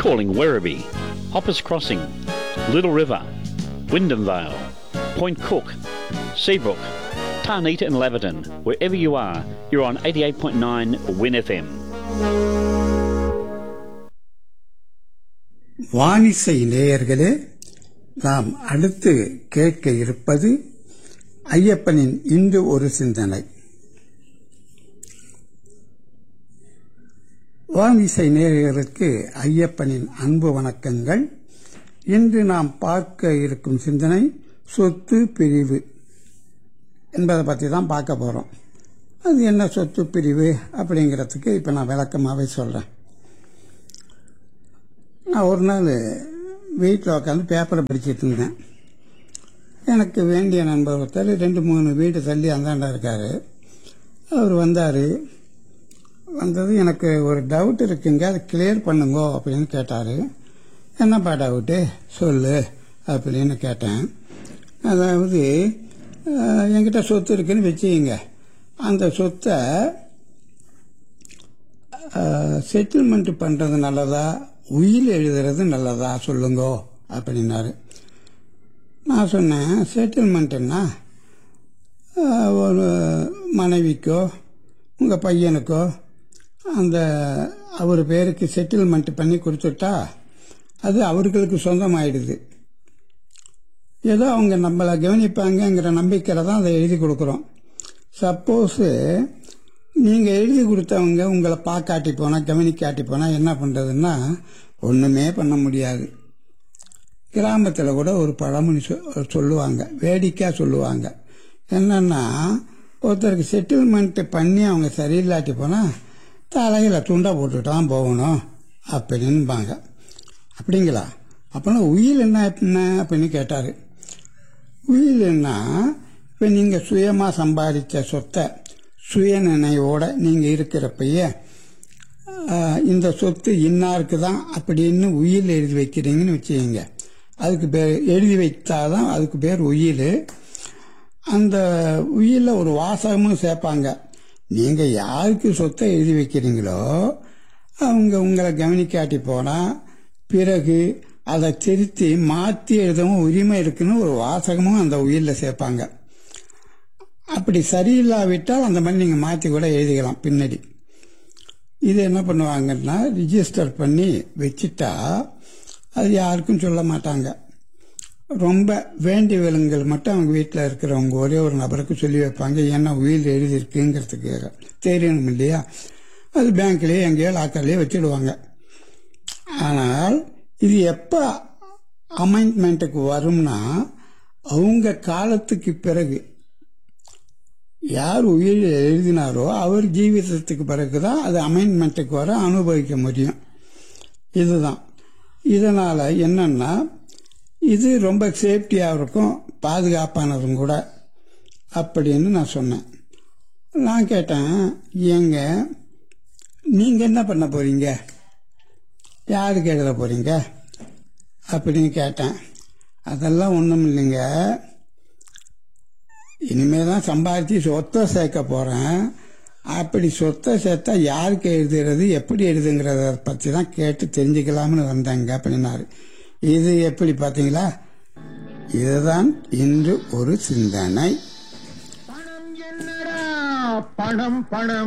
calling Werribee, Hoppers Crossing, Little River, Wyndham Vale, Point Cook, Seabrook, Tarnita and Laverton. Wherever you are, you're on 88.9 Win FM. வானிசை நேயர்களே நாம் அடுத்து கேட்க இருப்பது ஐயப்பனின் இன்று ஒரு சிந்தனை வானிசை நேயர்களுக்கு ஐயப்பனின் அன்பு வணக்கங்கள் இன்று நாம் பார்க்க இருக்கும் சிந்தனை சொத்து பிரிவு என்பதை பற்றி தான் பார்க்க போகிறோம் அது என்ன சொத்து பிரிவு அப்படிங்கிறதுக்கு இப்போ நான் விளக்கமாகவே சொல்கிறேன் நான் ஒரு நாள் வீட்டில் உட்காந்து பேப்பரை படிச்சிட்டு இருந்தேன் எனக்கு வேண்டிய நண்பர் ஒருத்தர் ரெண்டு மூணு வீடு தள்ளி அந்தாண்டா இருக்கார் அவர் வந்தார் வந்தது எனக்கு ஒரு டவுட் இருக்குங்க அதை கிளியர் பண்ணுங்க அப்படின்னு கேட்டார் என்னப்பா டவுட்டு சொல்லு அப்படின்னு கேட்டேன் அதாவது அஹ், என்கிட்ட சொத்து இருக்குன்னு வச்சுக்கிங்க அந்த சொத்தை செட்டில்மெண்ட் பண்ணுறது நல்லதா உயில் எழுதுறது நல்லதா சொல்லுங்கோ அப்படின்னாரு நான் சொன்னேன் செட்டில்மெண்ட்டுன்னா ஒரு மனைவிக்கோ உங்கள் பையனுக்கோ அந்த அவர் பேருக்கு செட்டில்மெண்ட் பண்ணி கொடுத்துட்டா அது அவர்களுக்கு சொந்தமாயிடுது ஏதோ அவங்க நம்மளை கவனிப்பாங்கங்கிற நம்பிக்கையில் தான் அதை எழுதி கொடுக்குறோம் சப்போஸு நீங்கள் எழுதி கொடுத்தவங்க உங்களை பார்க்காட்டி போனால் கவனிக்காட்டி போனால் என்ன பண்ணுறதுன்னா ஒன்றுமே பண்ண முடியாது கிராமத்தில் கூட ஒரு பழமொழி சொ- சொல்லுவாங்க வேடிக்கையாக சொல்லுவாங்க என்னன்னா ஒருத்தருக்கு செட்டில்மெண்ட் பண்ணி அவங்க சரியில்லாட்டி போனால் தலையில் துண்டை போட்டுட்டு தான் போகணும் அப்படின்பாங்க அப்படிங்களா அப்படின்னா உயில் என்ன என்ன அப்படின்னு கேட்டார் உயில்னா இப்போ நீங்கள் சுயமாக சம்பாதிச்ச சொத்தை சுய நினைவோட நீங்கள் இருக்கிறப்பயே ஆஹ், இந்த சொத்து இன்னாருக்கு தான் அப்படின்னு உயில் எழுதி வைக்கிறீங்கன்னு வச்சுக்கோங்க அதுக்கு பேர் எழுதி வைத்தாதான் அதுக்கு பேர் உயில் அந்த உயிலில் ஒரு வாசகமும் சேர்ப்பாங்க நீங்கள் யாருக்கு சொத்தை எழுதி வைக்கிறீங்களோ அவங்க உங்களை கவனிக்காட்டி போனால் பிறகு அதை திருத்தி மாற்றி எழுதவும் உரிமை இருக்குன்னு ஒரு வாசகமும் அந்த உயிலில் சேர்ப்பாங்க அப்படி சரியில்லாவிட்டால் அந்த மாதிரி நீங்கள் மாற்றி கூட எழுதிக்கலாம் பின்னாடி இது என்ன பண்ணுவாங்கன்னா ரிஜிஸ்டர் பண்ணி வச்சுட்டா அது யாருக்கும் சொல்ல மாட்டாங்க ரொம்ப வேண்டியவளுங்கள் மட்டும் அவங்க வீட்டில் இருக்கிறவங்க ஒரே ஒரு நபருக்கு சொல்லி வைப்பாங்க ஏன்னா உயில் எழுதியிருக்குங்கிறதுக்கு தெரியணும் இல்லையா அது பேங்க்லேயே எங்கேயோ லாக்கர்லேயே வச்சிடுவாங்க ஆனால் இது எப்போ அமெண்ட்மெண்ட்டுக்கு வரும்னா அவங்க காலத்துக்கு பிறகு யார் உயிர் எழுதினாரோ அவர் ஜீவிதத்துக்கு பிறகு தான் அது அமெண்ட்மெண்ட்டுக்கு வர அனுபவிக்க முடியும் இதுதான் இதனால் என்னன்னா இது ரொம்ப சேஃப்டியாக இருக்கும் பாதுகாப்பானதும் கூட அப்படின்னு நான் சொன்னேன் நான் கேட்டேன் ஏங்க நீங்கள் என்ன பண்ண போகிறீங்க யாருக்கு எழுத போகிறீங்க அப்படின்னு கேட்டேன் அதெல்லாம் ஒன்றும் இல்லைங்க இனிமே தான் சம்பாதிச்சு சொத்தை சேர்க்க போகிறேன் அப்படி சொத்தை சேர்த்தா யாருக்கு எழுதுறது எப்படி எழுதுங்கிறத பற்றி தான் கேட்டு தெரிஞ்சுக்கலாம்னு வந்தேங்க அப்படின்னாரு இது எப்படி பார்த்தீங்களா இதுதான் இன்று ஒரு சிந்தனை பணம் என்னடா பணம் பணம்